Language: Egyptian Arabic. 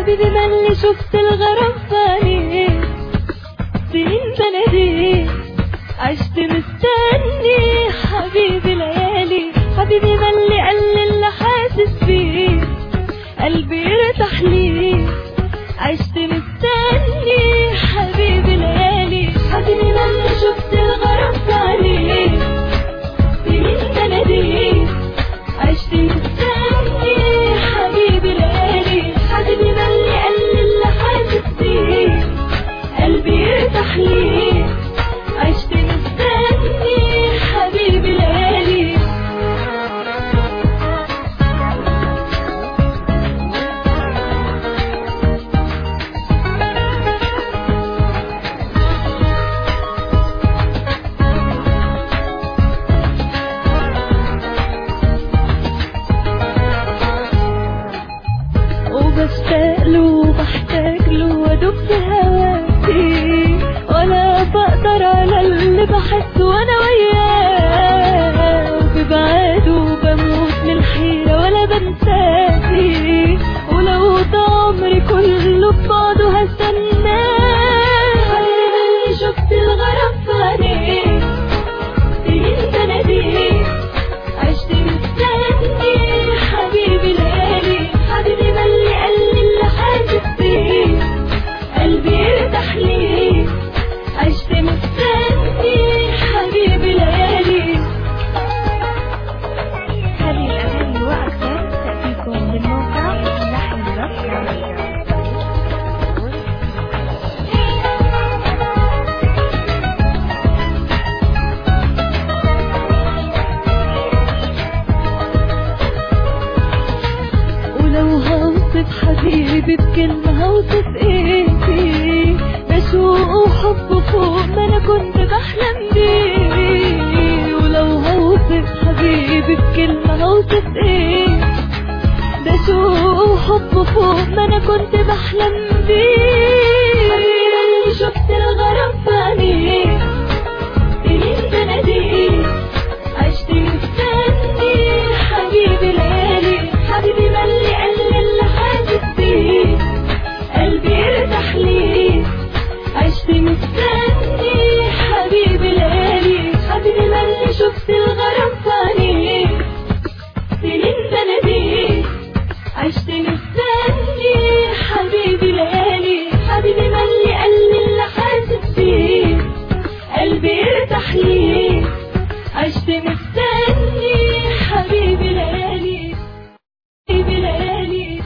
حبيبي ملي شفت الغرام في عينيه سنين بلدي عشت مستني حبيبي ليالي حبيبي ملي قال لي اللي حاسس بيه قلبي ارتاح ليه عشت مستني حبيبي ليالي حبيبي ملي شفت الغرام في عينيه سنين بلدي عشت مستني حبيبي ليالي حبيبي ملي قال لي اللي حاسس بيه قلبي ارتاح ليه عشت مستني حبيبي ليالي وبشتاق له وبحتاج له وادوب في هواكي ولا بقدر على اللي بحسه وانا وياه وببعاده بموت من الحيرة ولا بنساكي ولو ده عمري كله ببعده هستناه حبيبي شفت الغرام في عينيه سنين بناديه عشت مستني حبيبي ليالي حبيبي ملي قال لي اللي حاسس بيه قلبي ارتاح ليه عشت مستني حبيبي ليالي هذه الأغاني وأكثر تأتيكم من موقع لحن رفع ولو هوصف حبيبي بكلمة هوصف ايه فيه ده شوق وحب فوق ما انا كنت بحلم بيه ولو هوصف حبيبي بكلمة هوصف ايه ده شوق وحب فوق ما انا كنت بحلم بيه حبيبي شفت الغرام في عينيه